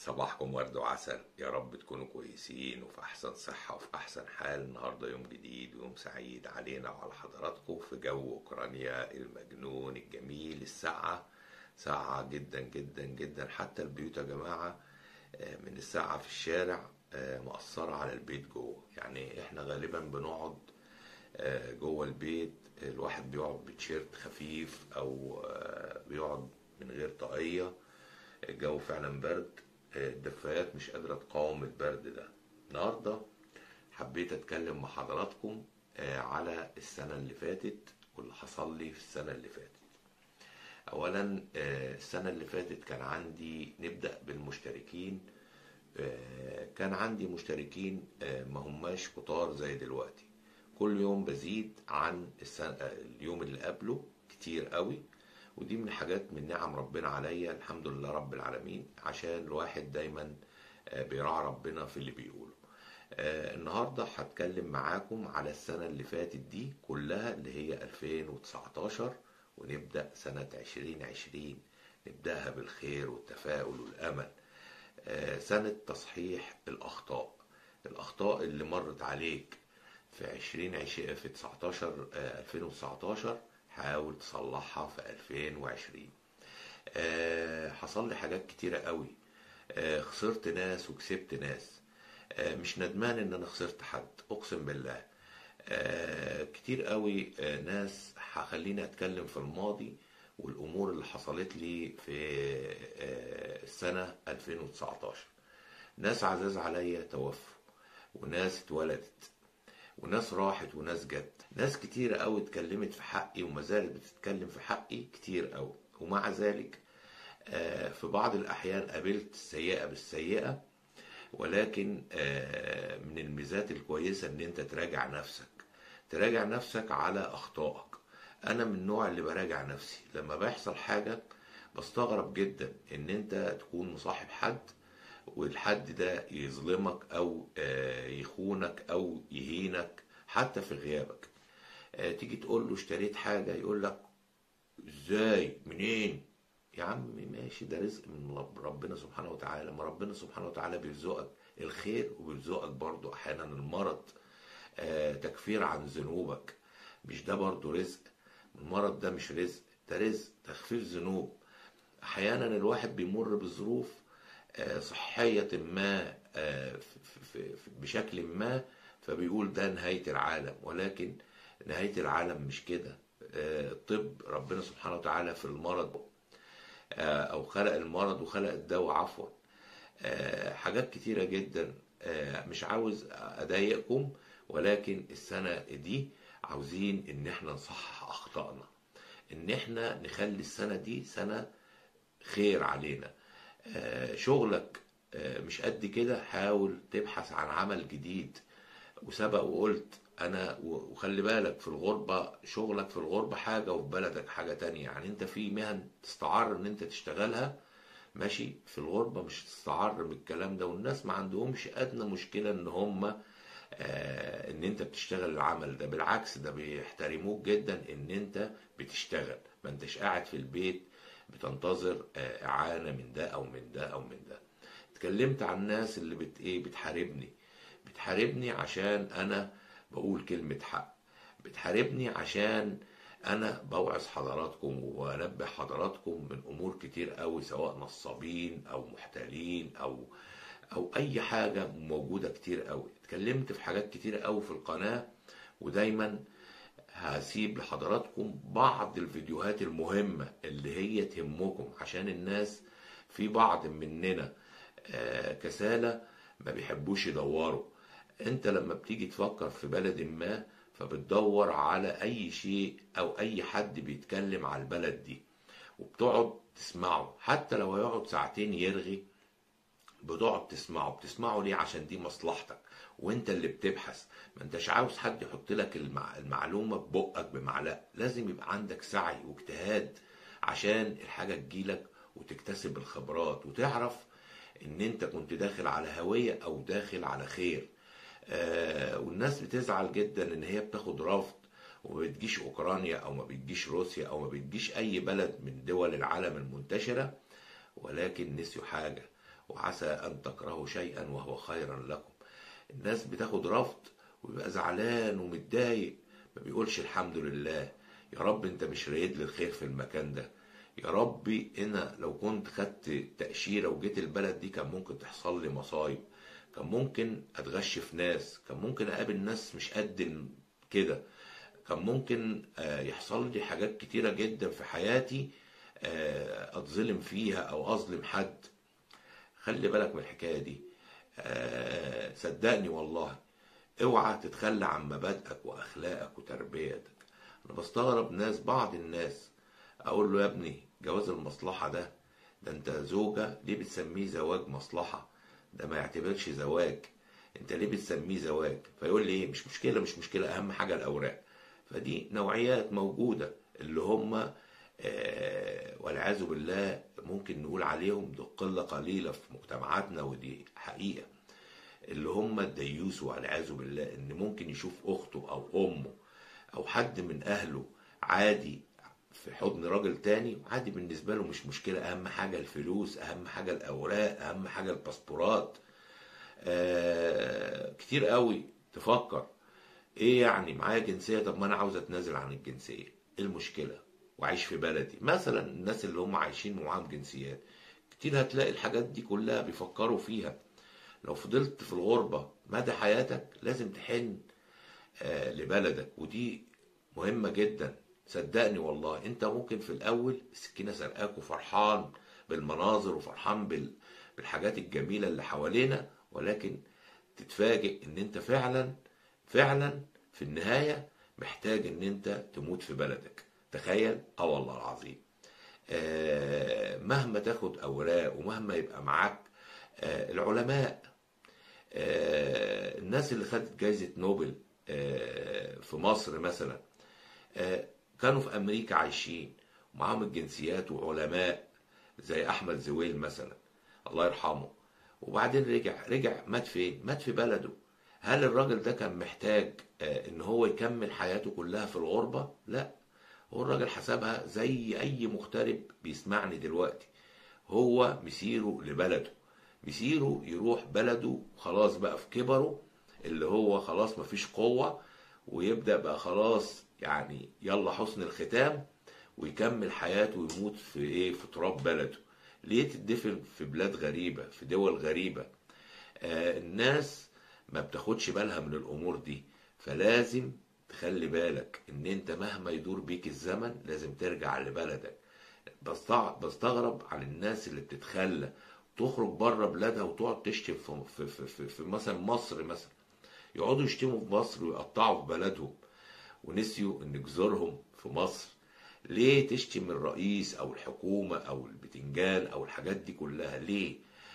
صباحكم ورد وعسل يا رب تكونوا كويسين وفي أحسن صحة وفي أحسن حال النهاردة يوم جديد ويوم سعيد علينا وعلى حضراتكم في جو أوكرانيا المجنون الجميل الساعة ساعة جدا جدا جدا حتى البيوت يا جماعة آه، من الساعة في الشارع آه، مأثرة على البيت جوه يعني احنا غالبا بنقعد آه، جوه البيت الواحد بيقعد بتيشيرت خفيف او آه، بيقعد من غير طاقية الجو فعلا برد آه، الدفايات مش قادرة تقاوم البرد ده النهاردة حبيت اتكلم مع حضراتكم آه، على السنة اللي فاتت واللي حصل لي في السنة اللي فاتت اولا آه، السنة اللي فاتت كان عندي نبدأ بالمشتركين آه، كان عندي مشتركين آه، ما هماش كتار زي دلوقتي كل يوم بزيد عن السنة آه، اليوم اللي قبله كتير قوي ودي من حاجات من نعم ربنا عليا الحمد لله رب العالمين عشان الواحد دايما آه، بيراعي ربنا في اللي بيقوله آه، النهارده هتكلم معاكم على السنة اللي فاتت دي كلها اللي هي 2019 ونبدأ سنة 2020 نبدأها بالخير والتفاؤل والأمل آه، سنة تصحيح الأخطاء الأخطاء اللي مرت عليك في 2020 في 19 آه، 2019 حاول تصلحها في 2020 آه، حصل لي حاجات كتيرة قوي آه، خسرت ناس وكسبت ناس آه، مش ندمان ان انا خسرت حد اقسم بالله آه، كتير قوي آه، ناس هخليني اتكلم في الماضي والامور اللي حصلت لي في آه، السنة 2019 ناس عزاز عليا توفوا وناس اتولدت وناس راحت وناس جت ناس كتير قوي اتكلمت في حقي وما زالت بتتكلم في حقي كتير قوي ومع ذلك آه، في بعض الأحيان قابلت السيئة بالسيئة ولكن آه، من الميزات الكويسة ان انت تراجع نفسك تراجع نفسك على اخطائك انا من النوع اللي براجع نفسي لما بيحصل حاجة بستغرب جدا ان انت تكون مصاحب حد والحد ده يظلمك او آه، يخونك او يهينك حتى في غيابك آه، تيجي تقول له اشتريت حاجة يقول لك ازاي منين يا عم ماشي ده رزق من رب- ربنا سبحانه وتعالى ما ربنا سبحانه وتعالى بيرزقك الخير وبيرزقك برضو احيانا المرض آه تكفير عن ذنوبك مش ده برضو رزق المرض ده مش رزق ده رزق تخفيف ذنوب احيانا الواحد بيمر بظروف آه، صحية ما آه، في- في- في- بشكل ما فبيقول ده نهاية العالم ولكن نهاية العالم مش كده آه، الطب ربنا سبحانه وتعالى في المرض آه، او خلق المرض وخلق الدواء عفوا آه، حاجات كتيرة جدا آه، مش عاوز اضايقكم ولكن السنة دي عاوزين ان احنا نصحح اخطائنا ان احنا نخلي السنة دي سنة خير علينا آه، شغلك آه، مش قد كده حاول تبحث عن عمل جديد وسبق وقلت انا و- وخلي بالك في الغربة شغلك في الغربة حاجة وفي بلدك حاجة تانية يعني انت في مهن تستعر ان انت تشتغلها ماشي في الغربة مش تستعر بالكلام ده والناس ما عندهمش ادنى مشكلة ان هم آه ان انت بتشتغل العمل ده بالعكس ده بيحترموك جدا ان انت بتشتغل ما انتش قاعد في البيت بتنتظر آه اعانة من ده او من ده او من ده اتكلمت عن الناس اللي بت ايه بتحاربني بتحاربني عشان انا بقول كلمة حق بتحاربني عشان انا بوعظ حضراتكم وانبه حضراتكم من امور كتير قوي سواء نصابين او محتالين او او اي حاجة موجودة كتير قوي اتكلمت في حاجات كتير قوي في القناة ودايما هسيب لحضراتكم بعض الفيديوهات المهمة اللي هي تهمكم عشان الناس في بعض مننا آه، كسالى ما بيحبوش يدوروا انت لما بتيجي تفكر في بلد ما فبتدور على اي شيء او اي حد بيتكلم على البلد دي وبتقعد تسمعه حتى لو هيقعد ساعتين يرغي بتقعد تسمعه بتسمعه ليه عشان دي مصلحتك وانت اللي بتبحث ما انتش عاوز حد يحط لك المع... المعلومة ببقك بمعلقة لازم يبقى عندك سعي واجتهاد عشان الحاجة تجيلك وتكتسب الخبرات وتعرف ان انت كنت داخل على هوية او داخل على خير آه والناس بتزعل جدا ان هي بتاخد رفض وما بتجيش اوكرانيا او ما بتجيش روسيا او ما بتجيش اي بلد من دول العالم المنتشرة ولكن نسيوا حاجة وعسى أن تكرهوا شيئا وهو خيرا لكم الناس بتاخد رفض ويبقى زعلان ومتضايق ما بيقولش الحمد لله يا رب انت مش رايد لي الخير في المكان ده يا ربي انا لو كنت خدت تأشيرة وجيت البلد دي كان ممكن تحصل لي مصايب كان ممكن اتغش في ناس كان ممكن اقابل ناس مش قد كده كان ممكن آه، يحصل لي حاجات كتيرة جدا في حياتي آه، اتظلم فيها او اظلم حد خلي بالك من الحكاية دي آه، صدقني والله اوعى تتخلى عن مبادئك واخلاقك وتربيتك انا بستغرب ناس بعض الناس اقول له يا ابني جواز المصلحة ده ده انت زوجة ليه بتسميه زواج مصلحة ده ما يعتبرش زواج انت ليه بتسميه زواج فيقول لي ايه مش مشكلة مش مشكلة اهم حاجة الاوراق فدي نوعيات موجودة اللي هم آه، والعياذ بالله ممكن نقول عليهم دي قلة قليلة في مجتمعاتنا ودي حقيقة اللي هم الديوس والعياذ بالله ان ممكن يشوف اخته او امه او حد من اهله عادي في حضن راجل تاني عادي بالنسبه له مش مشكله اهم حاجه الفلوس اهم حاجه الاوراق اهم حاجه الباسبورات آه كتير قوي تفكر ايه يعني معايا جنسيه طب ما انا عاوز اتنازل عن الجنسيه ايه المشكله واعيش في بلدي مثلا الناس اللي هم عايشين ومعاهم جنسيات كتير هتلاقي الحاجات دي كلها بيفكروا فيها لو فضلت في الغربة مدى حياتك لازم تحن آه، لبلدك ودي مهمة جدا صدقني والله انت ممكن في الاول السكينة سرقاك وفرحان بالمناظر وفرحان بال- بالحاجات الجميلة اللي حوالينا ولكن تتفاجئ ان انت فعلا فعلا في النهاية محتاج ان انت تموت في بلدك تخيل اه والله العظيم آه، مهما تاخد اوراق ومهما يبقى معاك آه، العلماء آه، الناس اللي خدت جائزة نوبل آه، في مصر مثلا آه، كانوا في أمريكا عايشين ومعاهم الجنسيات وعلماء زي أحمد زويل مثلا الله يرحمه وبعدين رجع رجع مات فين؟ مات في بلده هل الراجل ده كان محتاج آه، ان هو يكمل حياته كلها في الغربة؟ لا هو الراجل حسبها زي اي مغترب بيسمعني دلوقتي هو مسيره لبلده مسيره يروح بلده خلاص بقى في كبره اللي هو خلاص مفيش قوة ويبدأ بقى خلاص يعني يلا حسن الختام ويكمل حياته ويموت في ايه في تراب بلده ليه تدفن في بلاد غريبة في دول غريبة آه الناس ما بتاخدش بالها من الامور دي فلازم تخلي بالك ان انت مهما يدور بيك الزمن لازم ترجع لبلدك بستع- بستغرب على الناس اللي بتتخلى تخرج بره بلادها وتقعد تشتم في, في, في, في, في مثلا مصر مثلا يقعدوا يشتموا في مصر ويقطعوا في بلدهم ونسيوا ان جذورهم في مصر ليه تشتم الرئيس او الحكومة او البتنجان او الحاجات دي كلها ليه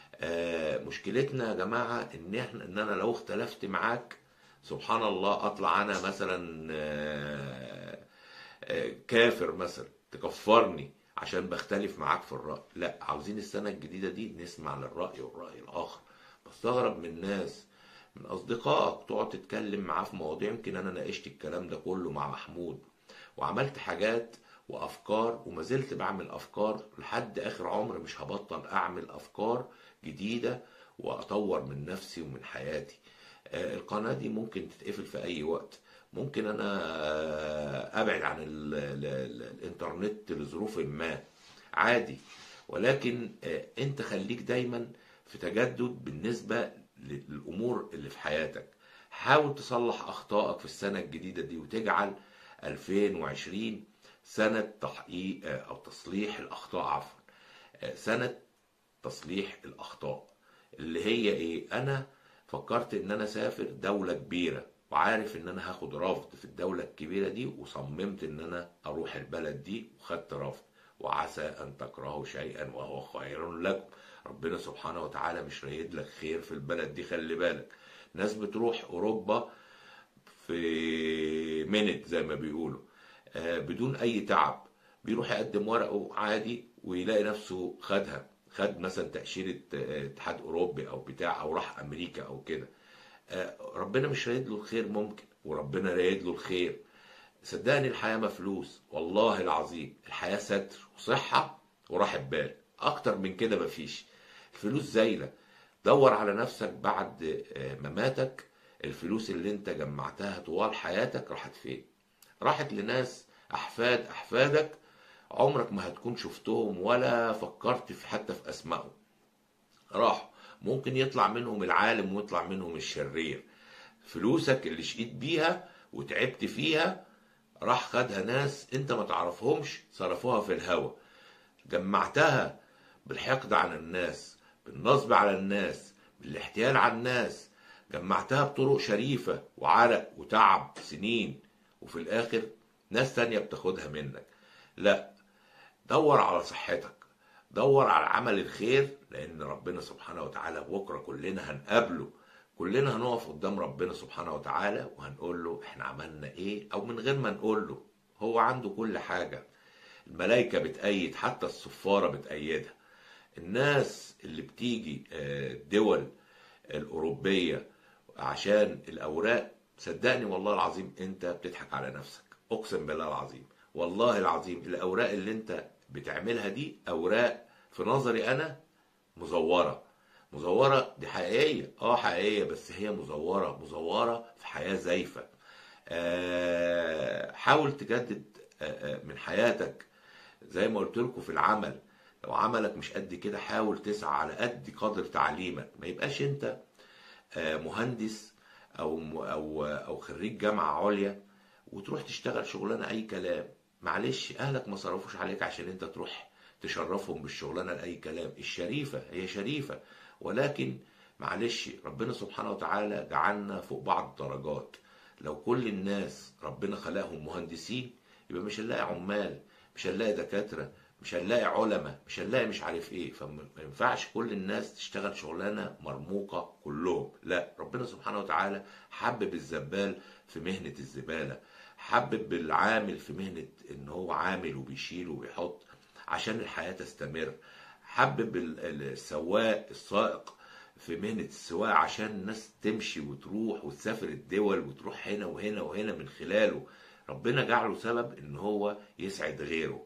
آه مشكلتنا يا جماعة ان احنا ان انا لو اختلفت معاك سبحان الله اطلع انا مثلا آه آه كافر مثلا تكفرني عشان بختلف معاك في الرأي لا عاوزين السنة الجديدة دي نسمع للرأي والرأي الآخر بستغرب من ناس من أصدقائك تقعد تتكلم معاه في مواضيع يمكن أنا ناقشت الكلام ده كله مع محمود وعملت حاجات وأفكار وما زلت بعمل أفكار لحد آخر عمر مش هبطل أعمل أفكار جديدة وأطور من نفسي ومن حياتي آه، القناة دي ممكن تتقفل في أي وقت ممكن انا آه، ابعد عن ال ال ال الانترنت لظروف ما عادي ولكن آه، انت خليك دايما في تجدد بالنسبة للامور اللي في حياتك حاول تصلح اخطائك في السنة الجديدة دي وتجعل 2020 سنة تحقيق آه، او تصليح الاخطاء عفوا آه، سنة تصليح الاخطاء اللي هي ايه انا فكرت ان انا اسافر دولة كبيرة وعارف ان انا هاخد رفض في الدولة الكبيرة دي وصممت ان انا اروح البلد دي وخدت رفض وعسى ان تكرهوا شيئا وهو خير لكم ربنا سبحانه وتعالى مش رايد لك خير في البلد دي خلي بالك ناس بتروح اوروبا في منت زي ما بيقولوا آه، بدون اي تعب بيروح يقدم ورقه عادي ويلاقي نفسه خدها خد مثلا تأشيرة آه، اتحاد اوروبي او بتاع او راح امريكا او كده آه، ربنا مش رايد له الخير ممكن وربنا رايد له الخير صدقني الحياة ما فلوس والله العظيم الحياة ستر وصحة وراحة بال اكتر من كده مفيش الفلوس زايله دور على نفسك بعد آه، مماتك الفلوس اللي انت جمعتها طوال حياتك راحت فين راحت لناس احفاد احفادك عمرك ما هتكون شفتهم ولا فكرت في حتى في اسمائهم راحوا ممكن يطلع منهم العالم ويطلع منهم الشرير فلوسك اللي شقيت بيها وتعبت فيها راح خدها ناس انت ما تعرفهمش صرفوها في الهوا جمعتها بالحقد على الناس بالنصب على الناس بالاحتيال على الناس جمعتها بطرق شريفة وعرق وتعب سنين وفي الآخر ناس تانية بتاخدها منك لا دور على صحتك دور على عمل الخير لأن ربنا سبحانه وتعالى بكرة كلنا هنقابله كلنا هنقف قدام ربنا سبحانه وتعالى وهنقول له احنا عملنا ايه او من غير ما نقول له هو عنده كل حاجة الملائكة بتأيد حتى الصفارة بتأيدها الناس اللي بتيجي آه، الدول الأوروبية عشان الأوراق صدقني والله العظيم أنت بتضحك على نفسك أقسم بالله العظيم والله العظيم الأوراق اللي أنت بتعملها دي أوراق في نظري أنا مزورة مزورة دي حقيقية اه حقيقية بس هي مزورة مزورة في حياة زايفة آه، حاول تجدد آه، آه، من حياتك زي ما قلت لكم في العمل لو عملك مش قد كده حاول تسعى على قد قدر تعليمك ما يبقاش انت آه، مهندس او م- او او خريج جامعه عليا وتروح تشتغل شغلانه اي كلام معلش اهلك ما صرفوش عليك عشان انت تروح تشرفهم بالشغلانه لاي كلام الشريفه هي شريفه ولكن معلش ربنا سبحانه وتعالى جعلنا فوق بعض درجات لو كل الناس ربنا خلقهم مهندسين يبقى مش هنلاقي عمال مش هنلاقي دكاتره مش هنلاقي علماء مش هنلاقي مش عارف ايه فما ينفعش كل الناس تشتغل شغلانه مرموقه كلهم لا ربنا سبحانه وتعالى حبب الزبال في مهنه الزباله حبب العامل في مهنه ان هو عامل وبيشيل وبيحط عشان الحياه تستمر حبب ال- ال- السواق السائق في مهنة السواقة عشان الناس تمشي وتروح وتسافر الدول وتروح هنا وهنا وهنا من خلاله ربنا جعله سبب ان هو يسعد غيره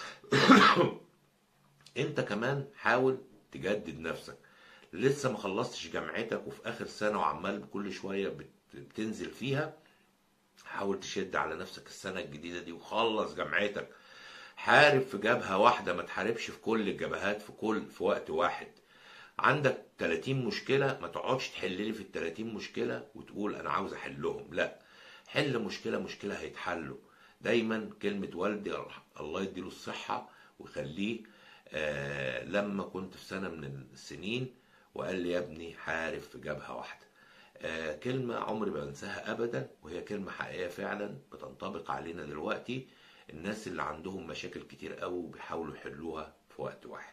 انت كمان حاول تجدد نفسك لسه ما خلصتش جامعتك وفي اخر سنة وعمال كل شوية بت- بتنزل فيها حاول تشد على نفسك السنة الجديدة دي وخلص جامعتك حارب في جبهة واحدة ما تحاربش في كل الجبهات في كل في وقت واحد عندك 30 مشكلة ما تقعدش تحل لي في ال 30 مشكلة وتقول أنا عاوز أحلهم لا حل مشكلة مشكلة هيتحلوا دايما كلمة والدي الله يديله الصحة ويخليه آه لما كنت في سنة من السنين وقال لي يا ابني حارب في جبهة واحدة آه كلمة عمري ما انساها أبدا وهي كلمة حقيقية فعلا بتنطبق علينا دلوقتي الناس اللي عندهم مشاكل كتير قوي وبيحاولوا يحلوها في وقت واحد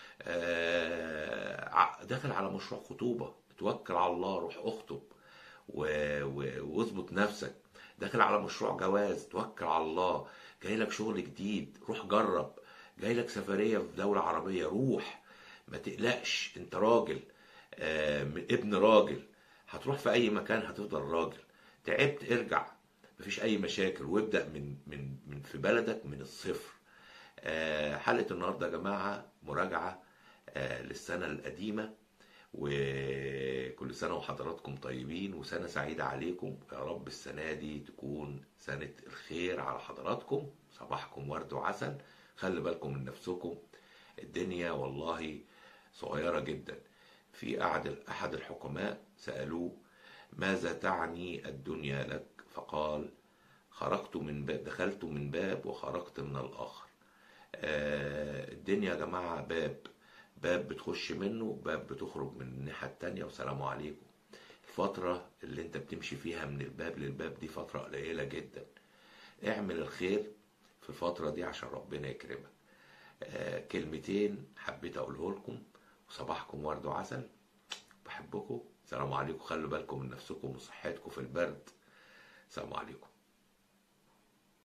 آه، ع- داخل على مشروع خطوبة توكل على الله روح اخطب و- و- واظبط نفسك داخل على مشروع جواز توكل على الله جاي لك شغل جديد روح جرب جاي لك سفرية في دولة عربية روح ما تقلقش انت راجل آه، ابن راجل هتروح في اي مكان هتفضل راجل تعبت ارجع مفيش اي مشاكل وابدا من من من في بلدك من الصفر آه، حلقه النهارده يا جماعه مراجعه آه، للسنه القديمه وكل سنه وحضراتكم طيبين وسنه سعيده عليكم يا رب السنه دي تكون سنه الخير على حضراتكم صباحكم ورد وعسل خلي بالكم من نفسكم الدنيا والله صغيره جدا في أحد أحد الحكماء سألوه ماذا تعني الدنيا لك فقال خرجت من باب دخلت من باب وخرجت من الآخر آه، الدنيا يا جماعة باب باب بتخش منه باب بتخرج من الناحية التانية والسلام عليكم الفترة اللي انت بتمشي فيها من الباب للباب دي فترة قليلة جدا اعمل الخير في الفترة دي عشان ربنا يكرمك آه، كلمتين حبيت اقوله لكم وصباحكم ورد وعسل بحبكم السلام عليكم خلوا بالكم من نفسكم وصحتكم في البرد السلام عليكم